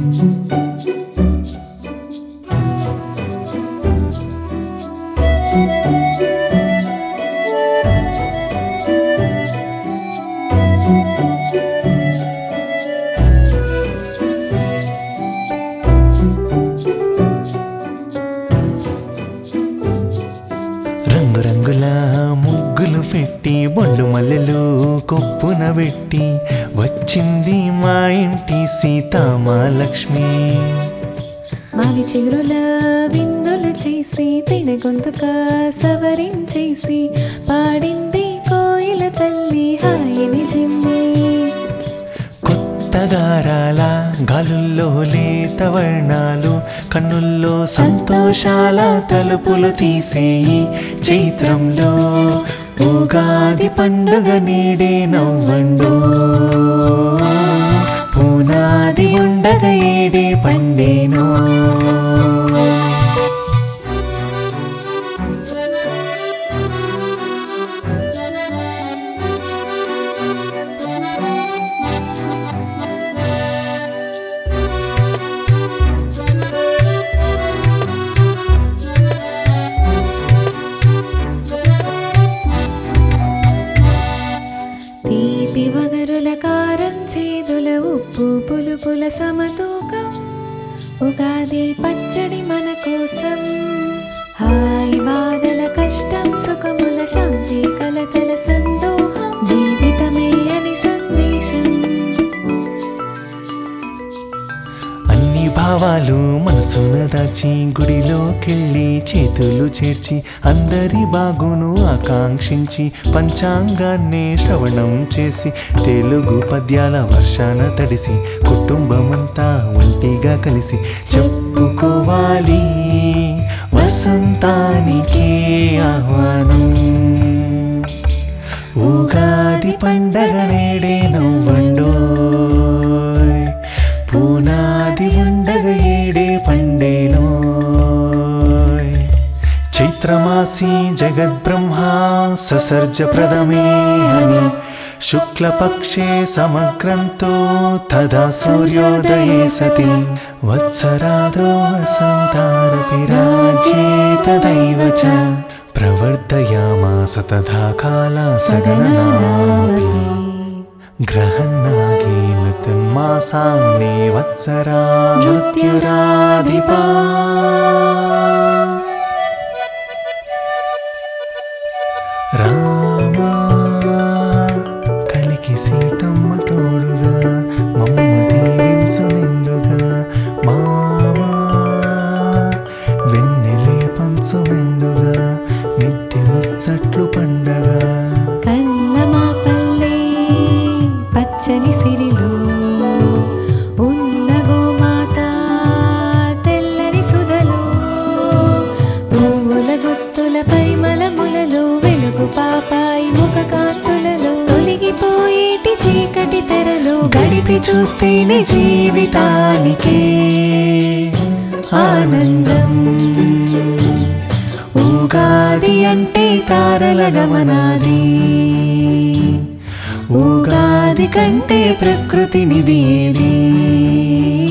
రంగురంగుల ముగ్గులు పెట్టి బొండు మల్లెలు కొప్పున పెట్టి వచ్చింది మా ఇంటి సీతామాలక్ష్మి మావి చిగురుల విందులు చేసి తిన గొంతుక సవరించేసి పాడింది కోయిల తల్లి హాయిని జిమ్మి కొత్తగారాల గాలుల్లో లేత వర్ణాలు కన్నుల్లో సంతోషాల తలుపులు తీసేయి చైత్రంలో ఉగాది పండుగ నేడే నవ్వండు పునాది ఉండగ ఏడే పండేనో తీపి వగరుల కారం చేదుల ఉప్పు పులుపుల సమతూకం ఉగాది పచ్చడి మన కోసం హాయి బాధల కష్టం సుఖముల శాంతి కలతల సందోహం జీవితమే అని సందేశం అన్ని భావాలు మనసున దాచి గుడిలోకెళ్ళి చేతులు చేర్చి అందరి బాగును ఆకాంక్షించి పంచాంగాన్నే శ్రవణం చేసి తెలుగు పద్యాల వర్షాన తడిసి కుటుంబమంతా ఒంటిగా కలిసి చెప్పుకోవాలి వసంతానికే ఆహ్వానం ఉగాది పండగ నేడే నవ్వండోయ్ పునాది ఉండగ ఏడే పండేనోయ్ చైత్రమాసి జగద్బ్రహ్మా ససర్జ ప్రథమే హని శుక్లపక్షే సమగ్రంతో తదా సూర్యోదయే సతి వత్సరాదో వసంతారపి రాజ్యే తదైవ చ ప్రవర్ధయామాస తథా కాల సగణనామపి గ్రహన్నాగే నృతున్మాసాన్నే వత్సరా మృత్యురాధిపా రామా కలికి సీతమ్మ తోడుగా మమ్మ దీవించు నిండుగా మామా వెన్నెలే పంచు నిండుగా మిద్దె ముచ్చట్లు పండగా కన్నమా పల్లె పచ్చని సిరిలు ఉన్న గోమాత తెల్లని సుధలు పువ్వుల గుత్తుల పరిమళములలో వెలుగు పాపాయి ముఖ కాంతులలో తొలగిపోయేటి చీకటి తెరలు గడిపి చూస్తేనే జీవితానికే ఆనందం ఉగాది అంటే తారల గమనాది ఉగాది కంటే ప్రకృతి నిధి ఏది